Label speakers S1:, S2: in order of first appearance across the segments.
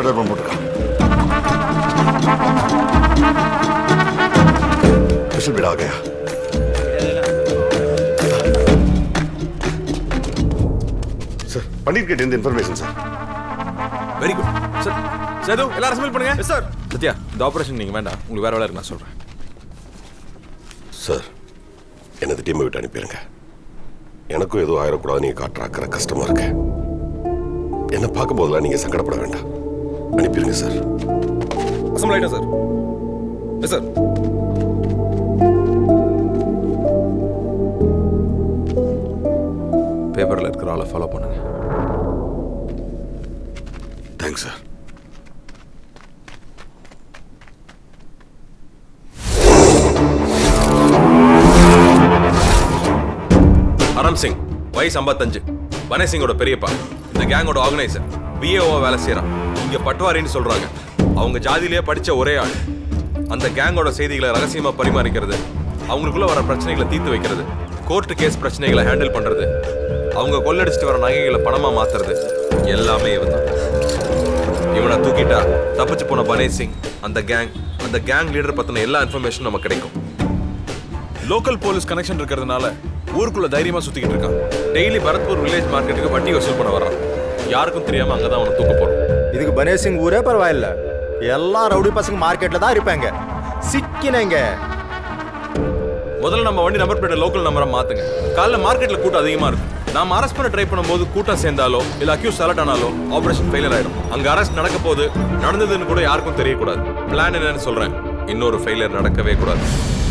S1: Letter போட்டுருக்கான் special बेड़ा आ गया sir Panneer கேட்ட இந்த information sir
S2: very good sir Sethu எல்லாரும் அசம்பிள் பண்ணுங்க சார் சத்யா இந்த ஆபரேஷன் நீங்க வேண்டாம் உங்களுக்கு வேற வேலை இருக்கு நான் சொல்றேன்
S1: சார் எனது டீமை விட்டு அனுப்பிடுங்க எனக்கும் எதுவும் ஆயிடக்கூடாது நீங்க காட்டுற அக்கறை கஷ்டமா இருக்கு என்ன பார்க்கும் போதெல்லாம் நீங்க சங்கடப்பட வேண்டாம் அனுப்பிடுங்க சார்
S2: அசம்பிள் ஆயிட்டா சார் எஸ் சார் பேப்பர்ல இருக்கிற ஆளை ஃபாலோ பண்ணுங்க
S1: தேங்க்ஸ் சார்
S2: அரம் சிங் வயசு ஐம்பத்தஞ்சு வனே சிங்கோட பெரியப்பா இந்த கேங்கோட ஆர்கனைசர் பிஏஓ வேலை செய்யறான் இங்க பட்வாரின்னு சொல்றாங்க அவங்க ஜாதியிலேயே படிச்ச ஒரே ஆள் அந்த கேங்கோட செய்திகளை ரகசியமா பரிமாறிக்கிறது அவங்களுக்குள்ள வர பிரச்சனைகளை தீர்த்து வைக்கிறது கோர்ட்டு கேஸ் பிரச்சனைகளை ஹேண்டில் பண்றது அவங்க கொள்ளடிச்சிட்டு வர நகைகளை பணமா மாத்துறது எல்லாமே இவன் தான் இவனை தூக்கிட்டா தப்பிச்சு போன பனே சிங் அந்த கேங் அந்த கேங் லீடர் பத்தின எல்லா இன்ஃபர்மேஷனும் நமக்கு கிடைக்கும் லோக்கல் போலீஸ் கனெக்ஷன் இருக்கிறதுனால ஊருக்குள்ள தைரியமா சுத்திக்கிட்டு இருக்கான் டெய்லி பரத்பூர் வில்லேஜ் மார்க்கெட்டுக்கு வட்டி வசூல் பண்ண வர்றான் யாருக்கும் தெரியாம அங்கதான் அவனை தூக்க போறோம்
S3: இதுக்கு பனேஷ் சிங் ஊரே பரவாயில்ல எல்லா ரவுடி பசங்க மார்க்கெட்ல தான் இருப்பாங்க சிக்கினங்க
S2: முதல்ல நம்ம வண்டி நம்பர் பிளேட் லோக்கல் நம்பரை மாத்துங்க காலைல மார்க்கெட்ல கூட்டம் அதிகமா இருக்கு நாம அரெஸ்ட் பண்ண ட்ரை பண்ணும்போது கூட்டம் சேர்ந்தாலோ இல்ல அக்யூஸ் செலக்ட் ஆனாலோ ஆபரேஷன் ஃபெயிலியர் ஆயிடும் அங்க அரெஸ்ட் நடக்க போது நடந்ததுன்னு கூட யாருக்கும் தெரியக்கூடாது பிளான் என்னன்னு சொல்றேன் இன்னொரு ஃபெயிலியர் நடக்கவே கூடாது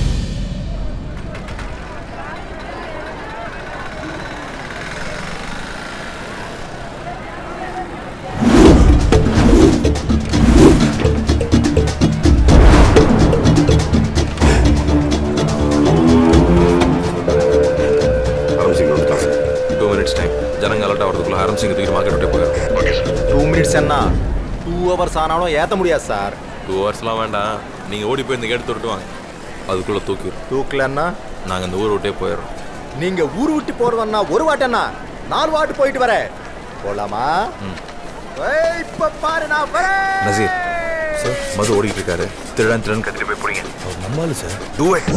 S1: அரம் சிங் வந்துட்டான் சார்
S2: டூ மினிட்ஸ் டைம் ஜனங்க அலர்ட் ஆகிறதுக்குள்ள ஹரம் சிங் தூக்கி மார்க்கெட் விட்டே போயிடும்
S1: ஓகே சார்
S3: டூ மினிட்ஸ் என்ன டூ ஹவர்ஸ் ஆனாலும் ஏத்த முடியாது சார்
S2: டூ ஹவர்ஸ்லாம் வேண்டாம் நீங்க ஓடி போய் இந்த கேட் தொட்டு வாங்க அதுக்குள்ள தூக்கி
S3: தூக்கலன்னா
S2: நாங்க இந்த ஊரை விட்டே போயிடுறோம்
S3: நீங்க ஊர் விட்டு போறதன்னா ஒரு வாட்டன்னா நாலு வாட்டு போயிட்டு வரேன் போலாமா ஏய், இப்ப பாரு நான் வரேன்
S2: நசீர் சார் மது ஓடிட்டு இருக்காரு திருடன் திருடன் கத்திட்டு போய் பிடிங்க அவர் நம்மாலு சார் டூ இட்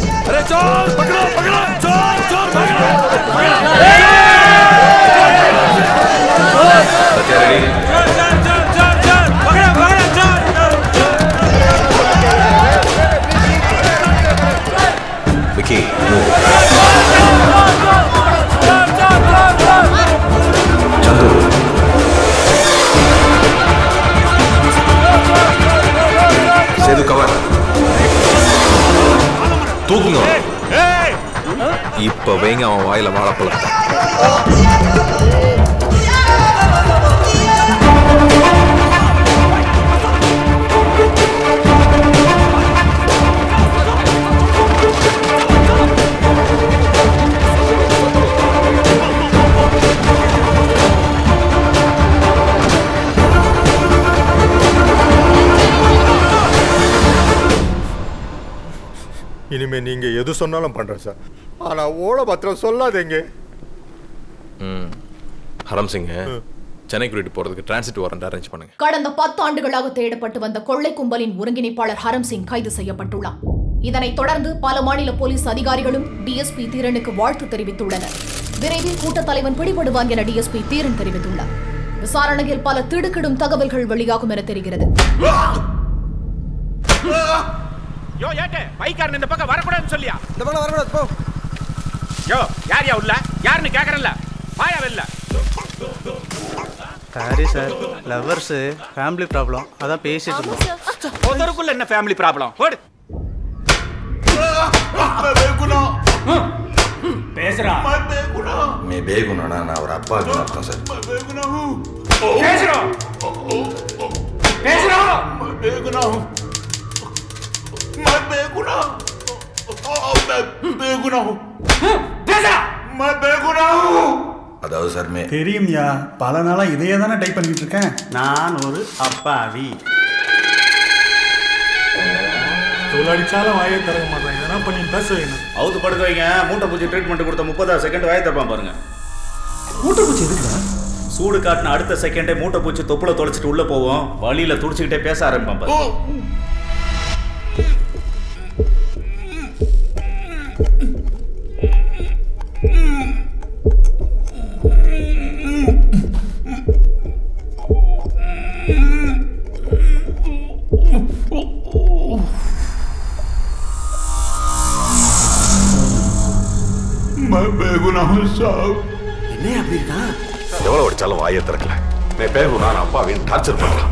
S2: விக்கி சந்து சேது கவர் தூக்குங்க இப்ப வைங்க அவன் வாயில வாழைப்பழத்தை
S3: இனிமே நீங்க எது சொன்னாலும் பண்றேன் சார் ஆனா ஓட பத்திரம் சொல்லாதீங்க
S2: ம் ஹரம் சிங் சென்னை கூட்டிட்டு போறதுக்கு டிரான்சிட் வாரண்ட் அரேஞ்ச் பண்ணுங்க
S4: கடந்த பத்து ஆண்டுகளாக தேடப்பட்டு வந்த கொள்ளை கும்பலின் ஒருங்கிணைப்பாளர் ஹரம் சிங் கைது செய்யப்பட்டுள்ளார் இதனைத் தொடர்ந்து பல மாநில போலீஸ் அதிகாரிகளும் டிஎஸ்பி தீரனுக்கு வாழ்த்து தெரிவித்துள்ளனர் விரைவில் கூட்டத் தலைவன் பிடிபடுவான் என டிஎஸ்பி தீரன் தெரிவித்துள்ளார் விசாரணையில் பல திடுக்கிடும் தகவல்கள் வெளியாகும் என தெரிகிறது
S5: யோ ஏட்டு பைக்காரன் இந்த பக்கம் வரக்கூடாதுன்னு சொல்லியா
S3: இந்த பக்கம் வரக்கூடாது போ
S5: யோ யார் யா உள்ள யாருன்னு கேக்குறேன்ல வாயா வெளில
S6: sorry sir lovers family problem அதான் பேசிட்டு இருந்தோம்
S5: ஒருத்தருக்குள்ள என்ன ஃபேமிலி ப்ராப்ளம் ஓடு பேசுறா
S7: மே பேகுனா நான் ஒரு அப்பா அர்த்தம் சார்
S5: பேசுறோம் பேசுறோம் பேசுறா
S7: அதாவது சார் மே
S8: தெரியும்யா பல நாளா இதையே தானே டைப் பண்ணிட்டு இருக்கேன்
S6: நான் ஒரு அப்பாவி
S8: அடிச்சாலும் வாயை திறக்க மாட்டாங்க என்ன பண்ணி பேச வேணும்
S9: அவுத்து படுக்க வைங்க மூட்டை பூச்சி ட்ரீட்மெண்ட் கொடுத்த முப்பதா செகண்ட் வாயை தப்பான் பாருங்க
S8: மூட்டை பூச்சி எதுக்குடா
S5: சூடு காட்டின அடுத்த செகண்டே மூட்டை பூச்சி தொப்புல தொலைச்சிட்டு உள்ள போவோம் வழியில துடிச்சுக்கிட்டே பேச ஆரம்பிப்பான் பாரு.
S1: எவ்வளவு அடிச்சாலும் வாயை திறக்கல நீ பேகு நான் அப்பாவின் டார்ச்சர் பண்றான்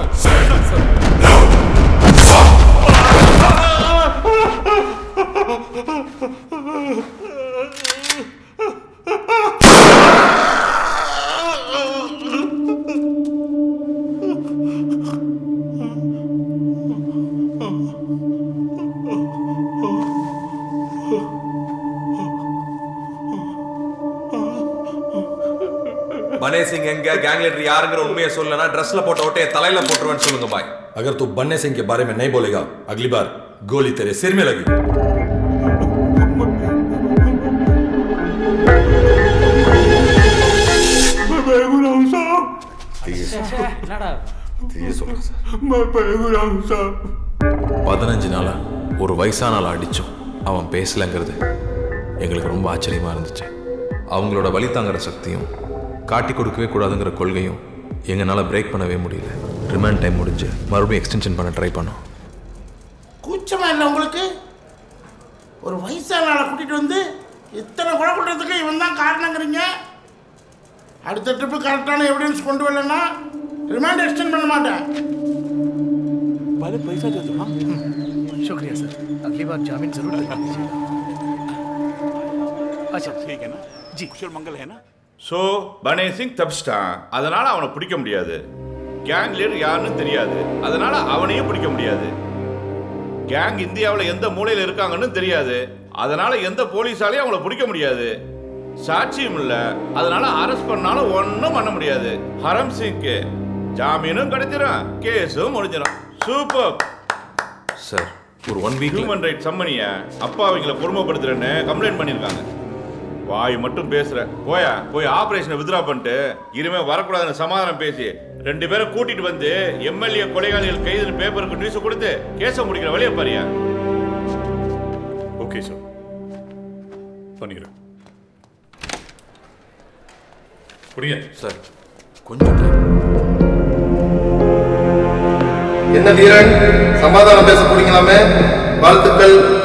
S2: பனே சிங் எங்க கேங் லீடர் யாருங்கிற உண்மையை சொல்லனா ட்ரெஸ்ல போட்ட ஓட்டைய தலையில போட்டுருவேன்னு சொல்லுங்க பாய்
S7: अगर तू बन्ने सिंह के बारे में नहीं बोलेगा अगली बार गोली तेरे सिर में लगी
S1: தீய சொல்றேன் சார்
S2: பதினஞ்சு நாளா ஒரு வயசான ஆளை அடிச்சோம் அவன் பேசலங்கிறது எங்களுக்கு ரொம்ப ஆச்சரியமா இருந்துச்சு அவங்களோட வழி தாங்குற சக்தியும் காட்டி கொடுக்கவே கூடாதுங்கிற கொள்கையும் எங்களால் பிரேக் பண்ணவே முடியல ரிமாண்ட் டைம் முடிஞ்சு மறுபடியும் எக்ஸ்டென்ஷன் பண்ண ட்ரை பண்ணோம்
S9: கூச்சமா இல்லை உங்களுக்கு ஒரு வயசான ஆளை கூட்டிட்டு வந்து இத்தனை கொலை பண்ணுறதுக்கு இவன் தான் காரணங்கிறீங்க அடுத்த ட்ரிப்பு கரெக்டான எவிடன்ஸ் கொண்டு வரலன்னா ரிமாண்ட் எக்ஸ்டெண்ட் பண்ண மாட்டேன்
S6: शुक्रिया सर अगली बार जामीन जरूर दिला दीजिएगा अच्छा
S5: ठीक है ना
S6: जी
S5: कुशल मंगल है ना
S10: ஸோ பனே சிங் தப்பிச்சிட்டான் அதனால அவனை பிடிக்க முடியாது கேங் லீடர் யாருன்னு தெரியாது அதனால அவனையும் பிடிக்க முடியாது கேங் இந்தியாவில் எந்த மூலையில் இருக்காங்கன்னு தெரியாது அதனால எந்த போலீஸாலையும் அவங்கள பிடிக்க முடியாது சாட்சியும் இல்ல அதனால அரெஸ்ட் பண்ணாலும் ஒன்றும் பண்ண முடியாது ஹரம் சிங்க்கு ஜாமீனும் கிடைச்சிடும் கேஸும் முடிஞ்சிடும் சூப்பர்
S2: சார் ஒரு ஒன் வீக்
S10: ஹியூமன் ரைட் சம்மனிய அப்பா அவங்கள கொடுமைப்படுத்துறேன்னு கம்ப்ளைண்ட் பண்ணியிருக்காங்க வாய் மட்டும் பேசுற போயா போய் ஆபரேஷனை வித்ரா பண்ணிட்டு இனிமே வரக்கூடாதுன்னு சமாதானம் பேசி ரெண்டு பேரை கூட்டிட்டு வந்து எம்எல்ஏ கொலைகாலிகள் கைதுன்னு பேப்பருக்கு நியூஸ் கொடுத்து கேஸை முடிக்கிற வழியை பாரியா
S8: ஓகே சார் பண்ணிக்கிறேன் புரிய
S2: சார் கொஞ்சம் time.
S11: என்ன வீரன் சமாதானம் பேச போறீங்களாமே வாழ்த்துக்கள்